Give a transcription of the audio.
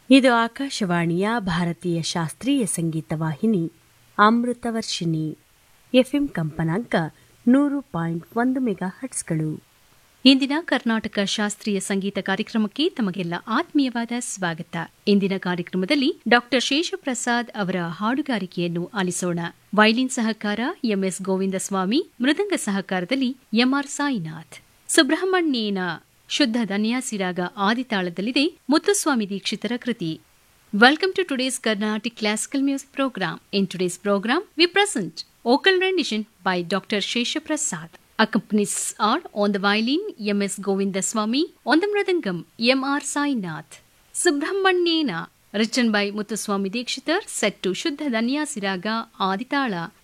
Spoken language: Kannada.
ಇದು ಆಕಾಶವಾಣಿಯ ಭಾರತೀಯ ಶಾಸ್ತ್ರೀಯ ಸಂಗೀತ ವಾಹಿನಿ ಅಮೃತವರ್ಷಿಣಿ ಎಫ್ಎಂ ಕಂಪನಾಂಕ ನೂರು ಪಾಯಿಂಟ್ ಒಂದು ಮೆಗಾ ಹಟ್ಸ್ಗಳು ಇಂದಿನ ಕರ್ನಾಟಕ ಶಾಸ್ತ್ರೀಯ ಸಂಗೀತ ಕಾರ್ಯಕ್ರಮಕ್ಕೆ ತಮಗೆಲ್ಲ ಆತ್ಮೀಯವಾದ ಸ್ವಾಗತ ಇಂದಿನ ಕಾರ್ಯಕ್ರಮದಲ್ಲಿ ಡಾಕ್ಟರ್ ಶೇಷಪ್ರಸಾದ್ ಅವರ ಹಾಡುಗಾರಿಕೆಯನ್ನು ಆಲಿಸೋಣ ವೈಲಿನ್ ಸಹಕಾರ ಎಂಎಸ್ ಗೋವಿಂದಸ್ವಾಮಿ ಮೃದಂಗ ಸಹಕಾರದಲ್ಲಿ ಎಂಆರ್ ಸಾಯಿನಾಥ್ ಸುಬ್ರಹ್ಮಣ್ಯೇನ ಶುದ್ಧ ಧನ್ಯಾಸಿರಾಗ ಆದಿತಾಳದಲ್ಲಿದೆ ಮುತ್ತುಸ್ವಾಮಿ ದೀಕ್ಷಿತರ ಕೃತಿ Welcome to today's Carnatic Classical Music Program. In today's program, we present vocal rendition by Dr. Shesha Prasad. Accompanies are on the violin M.S. Govindaswamy, on the mridangam M.R. Sainath. Subramanyena, written by Muthuswami Dikshitar, set to Shuddha Danya Siraga Aditala